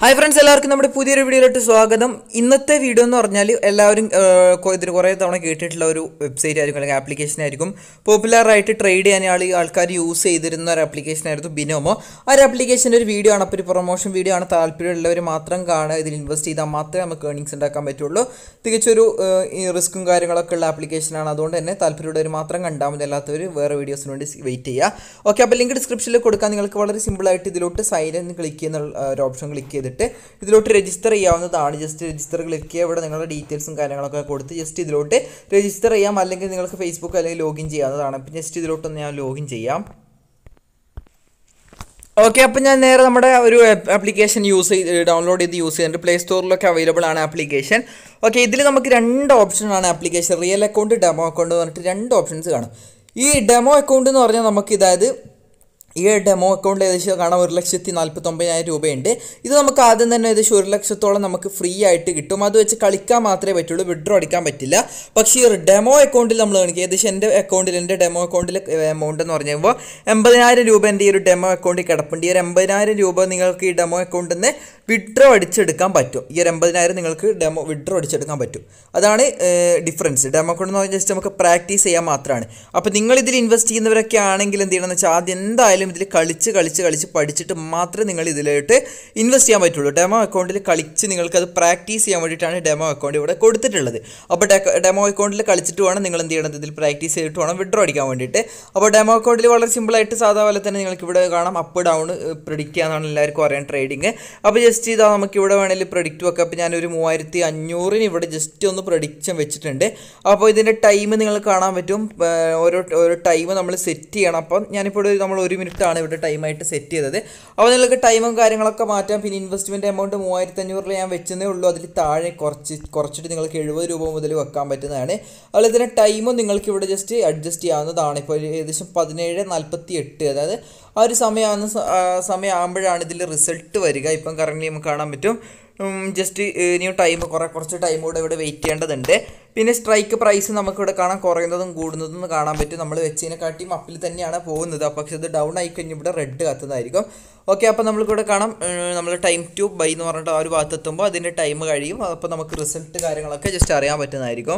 hi friends എല്ലാവർക്കും നമ്മുടെ പുതിയൊരു വീഡിയോയിലോട്ട് സ്വാഗതം ഇന്നത്തെ വീഡിയോ എന്ന് പറഞ്ഞാൽ എല്ലാവരും ഏഹ്, കൊ- ഇതിന് കുറേ തവണ കേട്ടിട്ടുള്ള ഒരു വെബ്സൈറ്റ് ആയിരിക്കും അല്ലെങ്കിൽ ആപ്ലിക്കേഷൻ ആയിരിക്കും പോപ്പുലർ ആയിട്ട് ട്രേഡ് ചെയ്യാൻ ആൾ ആൾക്കാർ യൂസ് ചെയ്തിരുന്ന ഒരു ആപ്ലിക്കേഷൻ ആയിരുന്നു ബിനോമോ ആ ഒരു ആപ്ലിക്കേഷൻ്റെ ഒരു വീഡിയോ ആണ് അപ്പോൾ ഒരു പ്രൊമോഷൻ വീഡിയോ ആണ് താല്പര്യമുള്ളവർ മാത്രം കാണുക ഇതിൽ ഇൻവെസ്റ്റ് ചെയ്താൽ മാത്രമേ നമുക്ക് ഏർണിങ്സ് ഉണ്ടാക്കാൻ പറ്റുള്ളൂ തികച്ചൊരു ഏഹ്, ഈ റിസ്ക്കും കാര്യങ്ങളൊക്കെ ഉള്ള ആപ്ലിക്കേഷനാണ് അതുകൊണ്ട് തന്നെ താല്പര്യമുള്ളവർ മാത്രം കണ്ടാൽ മതി അല്ലാത്തവർ വേറെ വീഡിയോസിന് വേണ്ടി വെയിറ്റ് ചെയ്യുക ഓക്കെ അപ്പോൾ ലിങ്ക് ഡിസ്ക്രിപ്ഷനിൽ കൊടുക്കാൻ നിങ്ങൾക്ക് വളരെ സിമ്പിളായിട്ട് ഇതിലോട്ട് സൈൻ എന്ന് ക്ലിക്ക് ചെയ്യുന്ന ആ, ഒരു ഓപ്ഷൻ ക്ലിക്ക് ചെയ്തിട്ട് ഇതിലോട്ട് രജിസ്റ്റർ ചെയ്യാവുന്നതാണ് ജസ്റ്റ് രജിസ്റ്റർ ക്ലിക്ക് ചെയ്യുക ഇവിടെ നിങ്ങളുടെ ഡീറ്റെയിൽസും കാര്യങ്ങളൊക്കെ കൊടുത്ത് ജസ്റ്റ് ഇതിലോട്ട് രജിസ്റ്റർ ചെയ്യാം അല്ലെങ്കിൽ നിങ്ങൾക്ക് ഫേസ്ബുക്ക് അല്ലെങ്കിൽ ലോഗിൻ ചെയ്യാവുന്നതാണ് അപ്പം ജസ്റ്റ് ഇതിലോട്ടൊന്ന് ഞാൻ ലോഗിൻ ചെയ്യാം ഓക്കെ അപ്പം ഞാൻ നേരെ നമ്മുടെ ഒരു ആപ്ലിക്കേഷൻ യൂസ് ചെയ്ത് ഡൗൺലോഡ് ചെയ്ത് യൂസ് ചെയ്യുന്നുണ്ട് പ്ലേ സ്റ്റോറിലൊക്കെ അവൈലബിൾ ആണ് ആപ്ലിക്കേഷൻ ഓക്കെ ഇതിൽ നമുക്ക് രണ്ട് ഓപ്ഷനാണ് application real account demo account എന്ന് പറഞ്ഞിട്ട് രണ്ട് ഓപ്ഷൻസ് കാണും ഈ ഡെമോ അക്കൗണ്ട് എന്ന് പറഞ്ഞാൽ നമുക്ക് ഇതായത് ഈ ഡെമോ അക്കൗണ്ട് ഏകദേശം കാണാൻ ഒരു ലക്ഷത്തി നാൽപ്പത്തൊമ്പതിനായിരം രൂപയുണ്ട് ഇത് നമുക്ക് ആദ്യം തന്നെ ഏകദേശം ഒരു ലക്ഷത്തോളം നമുക്ക് ഫ്രീ ആയിട്ട് കിട്ടും അത് വെച്ച് കളിക്കാൻ മാത്രമേ പറ്റുള്ളൂ വിഡ്രോ അടിക്കാൻ പറ്റില്ല പക്ഷേ ഈ ഒരു ഡെമോ അക്കൗണ്ടിൽ നമ്മൾ എനിക്ക് ഏകദേശം എൻ്റെ അക്കൗണ്ടിൽ എൻ്റെ ഡെമോ അക്കൗണ്ടിൽ എമൗണ്ട് എന്ന് പറയുമ്പോൾ എൺപതിനായിരം രൂപ എൻ്റെ ഈ ഒരു ഡെമോ അക്കൗണ്ടിൽ കിടപ്പുണ്ട് ഈ ഒരു എൺപതിനായിരം രൂപ നിങ്ങൾക്ക് ഈ ഡെമോ അക്കൗണ്ടിൽ നിന്ന് വിഡ്രോ അടിച്ചെടുക്കാൻ പറ്റും ഈ ഒരു എൺപതിനായിരം നിങ്ങൾക്ക് ഡെമോ വിഡ്രോ അടിച്ചെടുക്കാൻ പറ്റും അതാണ് ഡിഫറൻസ് ഡെമോ അക്കൗണ്ട് എന്ന് പറഞ്ഞാൽ ജസ്റ്റ് നമുക്ക് പ്രാക്ടീസ് ചെയ്യാൻ മാത്രമാണ് അപ്പോൾ നിങ്ങൾ ഇതിൽ ഇൻവെസ്റ്റ് ചെയ്യുന്നവരൊക്കെ ആണെങ്കിൽ എന്ത് ചെയ്യണമെന്ന് വെച്ചാൽ ആദ്യം എന്തായാലും ഇതിൽ കളിച്ച് കളിച്ച് കളിച്ച് പഠിച്ചിട്ട് മാത്രമേ നിങ്ങൾ ഇതിലോട്ട് ഇൻവെസ്റ്റ് ചെയ്യാൻ പറ്റുള്ളൂ ഡെമോ അക്കൗണ്ടിൽ കളിച്ച് നിങ്ങൾക്ക് അത് പ്രാക്ടീസ് ചെയ്യാൻ വേണ്ടിയിട്ടാണ് ഡെമോ അക്കൗണ്ട് ഇവിടെ കൊടുത്തിട്ടുള്ളത് അപ്പോൾ ഡെമോ അക്കൗണ്ടിൽ കളിച്ചിട്ട് വേണം നിങ്ങൾ എന്ത് ചെയ്യണം ഇതിൽ പ്രാക്ടീസ് ചെയ്തിട്ട് വേണം വിഡ്രോ അടിക്കാൻ വേണ്ടിയിട്ട് അപ്പോൾ ഡെമോ അക്കൗണ്ടിൽ വളരെ സിമ്പിളായിട്ട് സാധാ പോലെ തന്നെ നിങ്ങൾക്ക് ഇവിടെ കാണാം അപ്പ് ഡൗൺ പ്രിഡിക്റ്റ് ചെയ്യാന്നാണ് എല്ലാവർക്കും അറിയാൻ ട്രേഡിങ് അപ്പോൾ ജസ്റ്റ് ഇതാ നമുക്ക് ഇവിടെ വേണമെങ്കിൽ പ്രിഡിക്റ്റ് വെക്കാം അപ്പോൾ ഞാനൊരു മൂവായിരത്തി അഞ്ഞൂറിന് ഇവിടെ ജസ്റ്റ് ഒന്ന് പ്രഡിക്ഷൻ വെച്ചിട്ടുണ്ട് അപ്പോൾ ഇതിൻ്റെ ടൈം നിങ്ങൾ കാണാൻ പറ്റും ഏർ ഓരോ ഓരോ ടൈം നമ്മൾ സെറ്റ് ചെയ്യണം അപ്പം ഞാനിപ്പോൾ ഒരു- നമ്മൾ ഒരു മിനിറ്റാണ് ഇവിടെ ടൈമായിട്ട് സെറ്റ് ചെയ്തത് അപ്പോൾ നിങ്ങൾക്ക് ടൈമും കാര്യങ്ങളൊക്കെ മാറ്റാം പിന്നെ ഇൻവെസ്റ്റ്മെൻറ്റ് എമൗണ്ട് മൂവായിരത്തി അഞ്ഞൂറിൽ ഞാൻ വെച്ചതേ ഉള്ളൂ അതിൽ താഴെ കുറച്ച് കുറച്ചിട്ട് നിങ്ങൾക്ക് എഴുപത് രൂപ മുതൽ വെക്കാൻ പറ്റുന്നതാണ് അതുപോലെ തന്നെ ടൈമും നിങ്ങൾക്ക് ഇവിടെ ജസ്റ്റ് അഡ്ജസ്റ്റ് ചെയ്യാവുന്നതാണ് ഇപ്പോൾ ഒരു ഏകദേശം പതിനേഴ് നാൽപ്പത്തി എട്ട് അതായത് ആ ഒരു സമയമാകുന്ന സ- ആ സമയമാകുമ്പോഴാണ് ഇതിൽ റിസൾട്ട് വരിക ഇപ്പം കറങ്ങി നമുക്ക് കാണാൻ പറ്റും ജസ്റ്റ് ഇനിയും ടൈം കുറേ കുറച്ച് ടൈം കൂടെ ഇവിടെ വെയിറ്റ് ചെയ്യേണ്ടതുണ്ട് പിന്നെ സ്ട്രൈക്ക് പ്രൈസ് നമുക്കിവിടെ കാണാൻ കുറയുന്നതും കൂടുന്നതും ഒന്ന് കാണാൻ പറ്റും നമ്മൾ വെച്ചതിനെക്കാട്ടിയും അപ്പിൽ തന്നെയാണ് പോകുന്നത് പക്ഷേ ഇത് ഡൗൺ ആയി കഴിഞ്ഞ് ഇവിടെ റെഡ് കത്തുന്നതായിരിക്കും ഓക്കെ അപ്പോൾ നമ്മൾക്കിവിടെ കാണാം നമ്മൾ ടൈം ടു ബൈ എന്ന് പറഞ്ഞിട്ട് ആ ഒരു ഭാഗത്ത് എത്തുമ്പോൾ അതിൻ്റെ ടൈം കഴിയും അപ്പോൾ നമുക്ക് റിസൾട്ട് കാര്യങ്ങളൊക്കെ ജസ്റ്റ് അറിയാൻ പറ്റുന്നതായിരിക്കും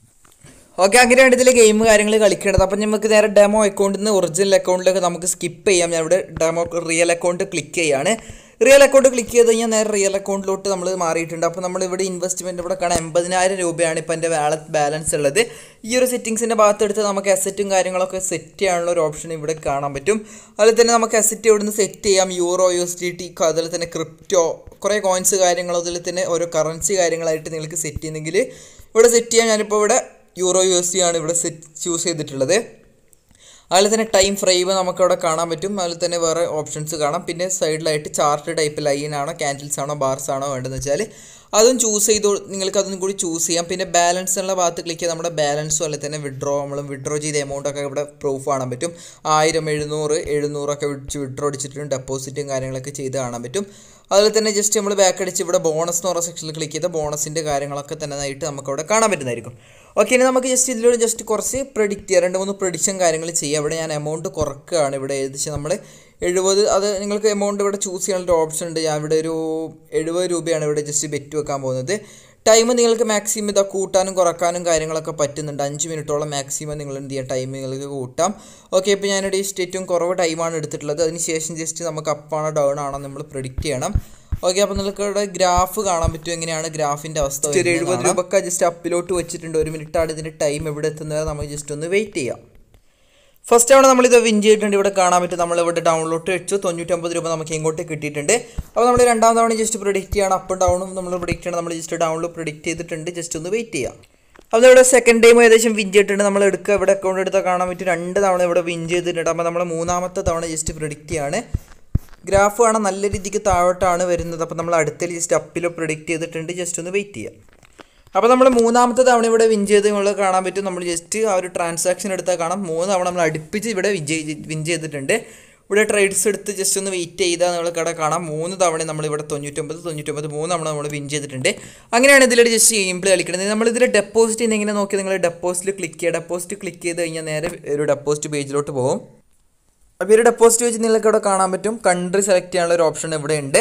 ഓക്കെ അങ്ങനെയാണ് ഇതിൽ ഗെയിം കാര്യങ്ങൾ കളിക്കേണ്ടത് അപ്പം നമുക്ക് നേരെ ഡെമോ അക്കൗണ്ടിൽ നിന്ന് ഒറിജിനൽ അക്കൗണ്ടിലേക്ക് നമുക്ക് സ്കിപ്പ് ചെയ്യാം ഞാൻ ഇവിടെ ഡെമോ റിയൽ അക്കൗണ്ട് ക്ലിക്ക് ചെയ്യാണ് റിയൽ അക്കൗണ്ട് ക്ലിക്ക് ചെയ്ത് കഴിഞ്ഞാൽ നേരെ റിയൽ അക്കൗണ്ടിലോട്ട് നമ്മൾ മാറിയിട്ടുണ്ട് അപ്പോൾ നമ്മൾ ഇവിടെ ഇൻവെസ്റ്റ്മെൻറ്റ് ഇവിടെ കാണാൻ എൺപതിനായിരം രൂപയാണ് ഇപ്പോൾ എൻ്റെ വാലറ്റ് ബാലൻസ് ഉള്ളത് ഈ ഒരു സെറ്റിങ്സിൻ്റെ ഭാഗത്തെടുത്ത് നമുക്ക് അസറ്റും കാര്യങ്ങളൊക്കെ സെറ്റ് ചെയ്യാനുള്ള ഒരു ഓപ്ഷൻ ഇവിടെ കാണാൻ പറ്റും അതുപോലെ തന്നെ നമുക്ക് അസറ്റ് ഇവിടുന്ന് സെറ്റ് ചെയ്യാം euro U S D T അതുപോലെ തന്നെ ക്രിപ്റ്റോ കുറേ കോയിൻസ് കാര്യങ്ങൾ അതുപോലെ തന്നെ ഓരോ കറൻസി കാര്യങ്ങളായിട്ട് നിങ്ങൾക്ക് സെറ്റ് ചെയ്യുന്നെങ്കിൽ ഇവിടെ സെറ്റ് ചെയ്യാൻ ഞാനിപ്പോൾ ഇവിടെ യൂറോ യു എസ് ഡി ആണ് ഇവിടെ സെറ്റ് ചൂസ് ചെയ്തിട്ടുള്ളത് അതുപോലെ തന്നെ ടൈം ഫ്രെയിം നമുക്കവിടെ കാണാൻ പറ്റും അതുപോലെ തന്നെ വേറെ ഓപ്ഷൻസ് കാണാം പിന്നെ സൈഡിലായിട്ട് ചാർട്ട് ടൈപ്പ് ലൈൻ ആണോ ക്യാൻഡിൽസ് ആണോ ബാർസ് ആണോ വേണ്ടതെന്ന് വെച്ചാൽ അതും ചൂസ് ചെയ്ത് നിങ്ങൾക്ക് അതും കൂടി ചൂസ് ചെയ്യാം പിന്നെ ബാലൻസ് ഉള്ള ഭാഗത്ത് ക്ലിക്ക് ചെയ്ത് നമ്മുടെ ബാലൻസും അതുപോലെ തന്നെ വിഡ്രോ നമ്മൾ വിഡ്രോ ചെയ്ത എമൗണ്ട് ഒക്കെ ഇവിടെ പ്രൂഫ് കാണാൻ പറ്റും ആയിരം എഴുന്നൂറ് എഴുന്നൂറൊക്കെ വിളിച്ച് വിഡ്രോ അടിച്ചിട്ടും ഡെപ്പോസിറ്റും കാര്യങ്ങളൊക്കെ ചെയ്ത് കാണാൻ പറ്റും അതുപോലെ തന്നെ ജസ്റ്റ് നമ്മൾ ബാക്ക് അടിച്ച് ഇവിടെ ബോണസ് എന്ന് പറഞ്ഞ സെക്ഷനിൽ ക്ലിക്ക് ചെയ്താൽ ബോണസിൻ്റെ കാര്യങ്ങളൊക്കെ തന്നെ ആയിട്ട് നമുക്ക് അവിടെ കാണാൻ പറ്റുന്നതായിരിക്കും ഓക്കെ ഇനി നമുക്ക് ജസ്റ്റ് ഇതിലൂടെ ജസ്റ്റ് കുറച്ച് പ്രെഡിക്റ്റ് ചെയ്യാം രണ്ട് മൂന്ന് പ്രഡിക്ഷൻ കാര്യങ്ങൾ ചെയ്യാം ഇവിടെ ഞാൻ എമൗണ്ട് കുറക്കുകയാണ് ഇവിടെ ഏകദേശം നമ്മൾ എഴുപത് അത് നിങ്ങൾക്ക് എമൗണ്ട് ഇവിടെ ചൂസ് ചെയ്യാനുള്ള ഒരു ഓപ്ഷൻ ഉണ്ട് ഞാൻ ഇവിടെ ഒരു എഴുപത് രൂപയാണ് ഇവിടെ ജസ്റ്റ് ബെറ്റ് വെക്കാൻ പോകുന്നത് ടൈം നിങ്ങൾക്ക് മാക്സിമം ഇതാ കൂട്ടാനും കുറക്കാനും കാര്യങ്ങളൊക്കെ പറ്റുന്നുണ്ട് അഞ്ച് മിനിറ്റോളം മാക്സിമം നിങ്ങൾ എന്ത് ചെയ്യാം ടൈം നിങ്ങൾക്ക് കൂട്ടാം ഓക്കെ ഇപ്പോൾ ഞാനിവിടെ ഈ ഏറ്റവും കുറവ് ടൈമാണ് എടുത്തിട്ടുള്ളത് അതിന് ശേഷം ജസ്റ്റ് നമുക്ക് അപ്പാണോ ഡൗൺ ആണോ നമ്മൾ പ്രിഡിക്റ്റ് ചെയ്യണം ഓക്കെ അപ്പോൾ നിങ്ങൾക്ക് ഇവിടെ ഗ്രാഫ് കാണാൻ പറ്റും എങ്ങനെയാണ് ഗ്രാഫിൻ്റെ അവസ്ഥ ഒരു എഴുപത് രൂപക്ക് ജസ്റ്റ് അപ്പിലോട്ട് വെച്ചിട്ടുണ്ട് ഒരു മിനിറ്റാണ് ഇതിൻ്റെ ടൈം എവിടെ എത്തുന്നത് നമുക്ക് ജസ്റ്റ് ഒന്ന് വെയിറ്റ് ചെയ്യാം ഫസ്റ്റ് തവണ നമ്മളിത് വിൻ ചെയ്തിട്ടുണ്ട് ഇവിടെ കാണാൻ പറ്റും നമ്മളിവിടെ ഡൗൺലോഡ് വെച്ചു തൊണ്ണൂറ്റൊമ്പത് രൂപ നമുക്ക് ഇങ്ങോട്ട് കിട്ടിയിട്ടുണ്ട് അപ്പോൾ നമ്മൾ രണ്ടാം തവണ ജസ്റ്റ് പ്രിഡിക്റ്റ് ചെയ്യണം അപ്പും ഡൗണും നമ്മൾ പ്രിഡിക്റ്റ് ചെയ്യണം നമ്മൾ ജസ്റ്റ് ഡൗണിൽ പ്രിഡിക്റ്റ് ചെയ്തിട്ടുണ്ട് ജസ്റ്റ് ഒന്ന് വെയിറ്റ് ചെയ്യാം അപ്പോൾ ഇവിടെ സെക്കൻഡ് ടൈം ഏകദേശം വിൻ ചെയ്തിട്ടുണ്ട് നമ്മൾ എടുക്കുക ഇവിടെ അക്കൗണ്ട് എടുത്താൽ കാണാൻ പറ്റും രണ്ട് തവണ ഇവിടെ വിൻ ചെയ്തിട്ടുണ്ട് അപ്പോൾ നമ്മൾ മൂന്നാമത്തെ തവണ ജസ്റ്റ് പ്രിഡിക്റ്റ് ചെയ്യാണ് ഗ്രാഫ് കാണാൻ നല്ല രീതിക്ക് താഴോട്ടാണ് വരുന്നത് അപ്പോൾ നമ്മൾ അടുത്തതിൽ ജസ്റ്റ് അപ്പിലോ പ്രിഡിക്റ്റ് ചെയ്തിട്ടുണ്ട് ജസ്റ്റ് ഒന്ന് വെയിറ്റ് ചെയ്യാം അപ്പോൾ നമ്മൾ മൂന്നാമത്തെ തവണ ഇവിടെ വിൻ ചെയ്ത് നമ്മൾ കാണാൻ പറ്റും നമ്മൾ ജസ്റ്റ് ആ ഒരു ട്രാൻസാക്ഷൻ എടുത്താൽ കാണാം മൂന്ന് തവണ നമ്മൾ അടുപ്പിച്ച് ഇവിടെ വിജയ് വിൻ ചെയ്തിട്ടുണ്ട് ഇവിടെ ട്രേഡ്സ് എടുത്ത് ജസ്റ്റ് ഒന്ന് വെയിറ്റ് ചെയ്താൽ നമ്മൾ കട കാണാം മൂന്ന് തവണ നമ്മൾ ഇവിടെ തൊണ്ണൂറ്റൊമ്പത് തൊണ്ണൂറ്റൊമ്പത് മൂന്ന് തവണ നമ്മൾ വിൻ ചെയ്തിട്ടുണ്ട് അങ്ങനെയാണ് ഇതിൽ ജസ്റ്റ് ഗെയിം പ്ലേ കളിക്കുന്നത് നമ്മൾ ഇതിൽ ഡെപ്പോസിറ്റ് ചെയ്യുന്ന എങ്ങനെ നോക്കി നിങ്ങൾ ഡെപ്പോസിറ്റ് ക്ലിക്ക് ചെയ്യുക ഡെപ്പോസിറ്റ് ക്ലിക്ക് ചെയ്ത് കഴിഞ്ഞാൽ നേരെ ഒരു ഡെപ്പോസിറ്റ് പേജിലോട്ട് പോകും അപ്പോൾ ഈ ഒരു ഡെപ്പോസിറ്റ് വെച്ച് നിങ്ങൾക്ക് ഇവിടെ കാണാൻ പറ്റും കൺട്രി സെലക്ട് ചെയ്യാനുള്ള ഒരു ഓപ്ഷൻ ഇവിടെ ഉണ്ട്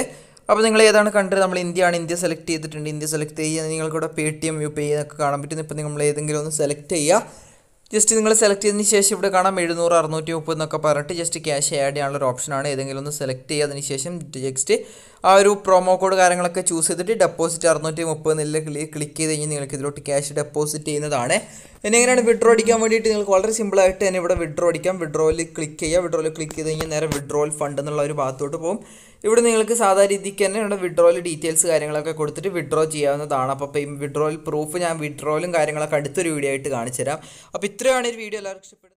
അപ്പോൾ നിങ്ങൾ ഏതാണ് കൺട്രി നമ്മൾ ഇന്ത്യയാണ് ഇന്ത്യ സെലക്ട് ചെയ്തിട്ടുണ്ട് ഇന്ത്യ സെലക്ട് ചെയ്യുക നിങ്ങൾക്കിവിടെ Paytm U P I എന്നൊക്കെ കാണാൻ പറ്റും ഇപ്പോൾ നമ്മൾ ഏതെങ്കിലും ഒന്ന് സെലക്ട് ചെയ്യുക ജസ്റ്റ് നിങ്ങൾ സെലക്ട് ചെയ്തതിന് ശേഷം ഇവിടെ കാണാം എഴുന്നൂറ് അറുന്നൂറ്റി മുപ്പത് എന്നൊക്കെ പറഞ്ഞിട്ട് ജസ്റ്റ് ക്യാഷ് ആഡ് ചെയ്യാനുള്ള ഒരു ഓപ്ഷനാണ് ഏതെങ്കിലും ഒന്ന് സെലക്ട് ചെയ്തതിന് ശേഷം ജസ്റ്റ് ആ ഒരു പ്രൊമോ കോഡ് കാര്യങ്ങളൊക്കെ ചൂസ് ചെയ്തിട്ട് ഡെപ്പോസിറ്റ് അറുന്നൂറ്റി മുപ്പത് എന്നില്ല ക്ലിക്ക് ചെയ്ത് കഴിഞ്ഞാൽ നിങ്ങൾക്ക് ഇതിലോട്ട് ക്യാഷ് ഡെപ്പോസിറ്റ് ചെയ്യുന്നതാണ് പിന്നെ എങ്ങനെയാണ് വിഡ്രോ അടിക്കാൻ വേണ്ടിയിട്ട് നിങ്ങൾക്ക് വളരെ സിമ്പിളായിട്ട് തന്നെ ഇവിടെ വിഡ്രോ അടിക്കാം വിഡ്രോയിൽ ക്ലിക്ക് ചെയ്യുക വിഡ്രോയിൽ ക്ലിക്ക് ചെയ്ത് കഴിഞ്ഞാൽ നേരെ വിഡ്രോൽ ഫണ്ട് എന്നുള്ള ഒരു ഭാഗത്തോട്ട് പോകും ഇവിടെ നിങ്ങൾക്ക് സാധാരണ രീതിക്ക് തന്നെ ഇവിടെ വിഡ്രോയിൽ ഡീറ്റെയിൽസ് കാര്യങ്ങളൊക്കെ കൊടുത്തിട്ട് വിഡ്രോ ചെയ്യാവുന്നതാണ് അപ്പോൾ ഇപ്പോൾ വിഡ്രോയിൽ പ്രൂഫ് ഞാൻ വിഡ്രോയിലും കാര്യങ്ങളൊക്കെ അടുത്തൊരു വീഡിയോ ആയിട്ട് കാണിച്ചു തരാം അപ്പോൾ ഇത്രയാണ് ഈ വീഡിയോ എല്ലാവർക്കും ഇഷ്ടപ്പെട്ടത്